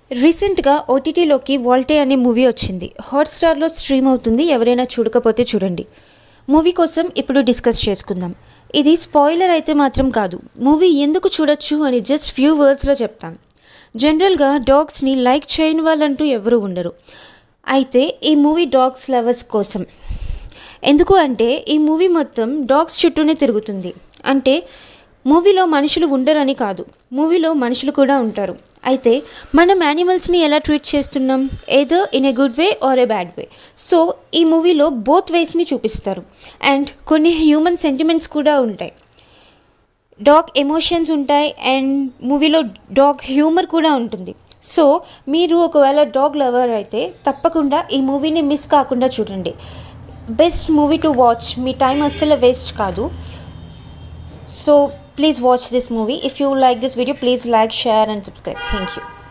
రీసెంట్గా ఓటీటీలోకి వాల్టే అనే మూవీ వచ్చింది హాట్స్టార్లో స్ట్రీమ్ అవుతుంది ఎవరైనా చూడకపోతే చూడండి మూవీ కోసం ఇప్పుడు డిస్కస్ చేసుకుందాం ఇది స్పాయిలర్ అయితే మాత్రం కాదు మూవీ ఎందుకు చూడొచ్చు అని జస్ట్ ఫ్యూ వర్డ్స్లో చెప్తాం జనరల్గా డాగ్స్ని లైక్ చేయని వాళ్ళంటూ ఎవరు ఉండరు అయితే ఈ మూవీ డాగ్స్ లవర్స్ కోసం ఎందుకు అంటే ఈ మూవీ మొత్తం డాగ్స్ చుట్టూనే తిరుగుతుంది అంటే మూవీలో మనుషులు ఉండరని కాదు మూవీలో మనుషులు కూడా ఉంటారు అయితే మనం యానిమల్స్ని ఎలా ట్రీట్ చేస్తున్నాం ఏదో in a good way or a bad way so ఈ మూవీలో బోత్ వేస్ని చూపిస్తారు అండ్ కొన్ని హ్యూమన్ సెంటిమెంట్స్ కూడా ఉంటాయి డాగ్ ఎమోషన్స్ ఉంటాయి అండ్ మూవీలో డాగ్ హ్యూమర్ కూడా ఉంటుంది సో మీరు ఒకవేళ డాగ్ లవర్ అయితే తప్పకుండా ఈ మూవీని మిస్ కాకుండా చూడండి బెస్ట్ మూవీ టు వాచ్ మీ టైం అస్సలు వేస్ట్ కాదు so please watch this movie if you like this video please like share and subscribe thank you